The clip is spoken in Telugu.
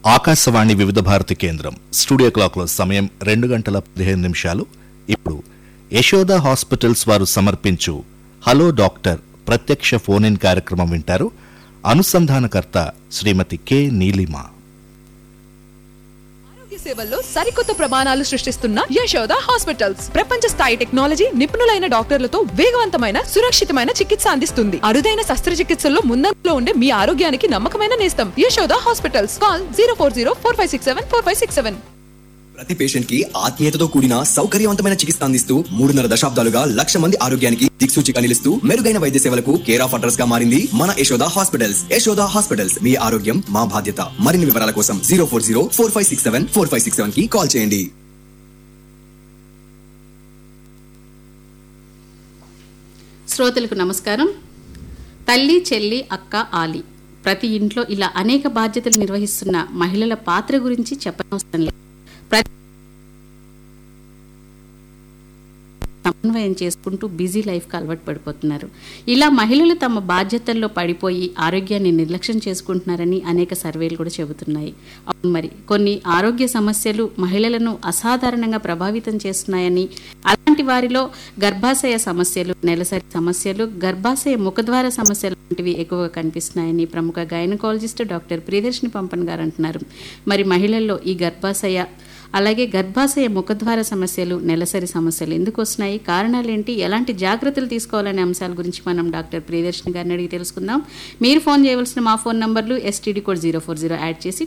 ఆకాశవాణి వివిధ భారతి కేంద్రం స్టూడియో క్లాక్లో సమయం రెండు గంటల పదిహేను నిమిషాలు ఇప్పుడు యశోద హాస్పిటల్స్ వారు సమర్పించు హలో డాక్టర్ ప్రత్యక్ష ఫోన్ ఇన్ కార్యక్రమం వింటారు అనుసంధానకర్త శ్రీమతి కె నీలిమా ఆరోగ్య సేవల్లో సరికొత్త ప్రమాణాలు సృష్టిస్తున్న యశోద హాస్పిటల్స్ ప్రపంచ స్థాయి టెక్నాలజీ నిపుణులైన డాక్టర్లతో వేగవంతమైన సురక్షితమైన చికిత్స అందిస్తుంది అరుదైన శస్త్రచికిత్సల్లో ముందంలో ఉండే మీ ఆరోగ్యానికి నమ్మకమైన నేస్తం Yashoda hospitals call zero four zero four five six seven four five six seven ప్రతి పేషెంట్ కి ఆత్మీయతతో కూడిన సౌకర్యవంతమైన చికిత్స అందిస్తూ మూడున్నర దశాబ్దాలుగా లక్ష మంది ఆరోగ్యానికి దిక్సూచిగా నిలుస్తూ మెరుగైన వైద్య సేవలకు కేర్ ఆఫ్ అడ్రస్ గా మారింది మన యశోద హాస్పిటల్స్ యశోద హాస్పిటల్స్ మీ ఆరోగ్యం మా బాధ్యత మరిన్ని వివరాల కోసం zero four zero four five six seven four five six seven కి కాల్ చేయండి శ్రోతలకు నమస్కారం తల్లి చెల్లి అక్క ఆలి ప్రతి ఇంట్లో ఇలా అనేక బాధ్యతలు నిర్వహిస్తున్న మహిళల పాత్ర గురించి చెప్పనవసరం లేదు ప్రతి సమన్వయం చేసుకుంటూ బిజీ లైఫ్కి అలవాటు పడిపోతున్నారు ఇలా మహిళలు తమ బాధ్యతల్లో పడిపోయి ఆరోగ్యాన్ని నిర్లక్ష్యం చేసుకుంటున్నారని అనేక సర్వేలు కూడా చెబుతున్నాయి అవును మరి కొన్ని ఆరోగ్య సమస్యలు మహిళలను అసాధారణంగా ప్రభావితం చేస్తున్నాయని అలాంటి వారిలో గర్భాశయ సమస్యలు నెలసరి సమస్యలు గర్భాశయ ముఖద్వార సమస్యలు లాంటివి ఎక్కువగా కనిపిస్తున్నాయని ప్రముఖ గైనకాలజిస్ట్ డాక్టర్ ప్రియదర్శిని పంపన్ గారు అంటున్నారు మరి మహిళల్లో ఈ గర్భాశయ అలాగే గర్భాశయ ముఖద్వార సమస్యలు నెలసరి సమస్యలు ఎందుకు వస్తున్నాయి కారణాలేంటి ఎలాంటి జాగ్రత్తలు తీసుకోవాలనే అంశాల గురించి మనం డాక్టర్ ప్రియదర్శిని గారిని అడిగి తెలుసుకుందాం మీరు ఫోన్ చేయవలసిన మా ఫోన్ నంబర్లు STD code zero four zero add చేసి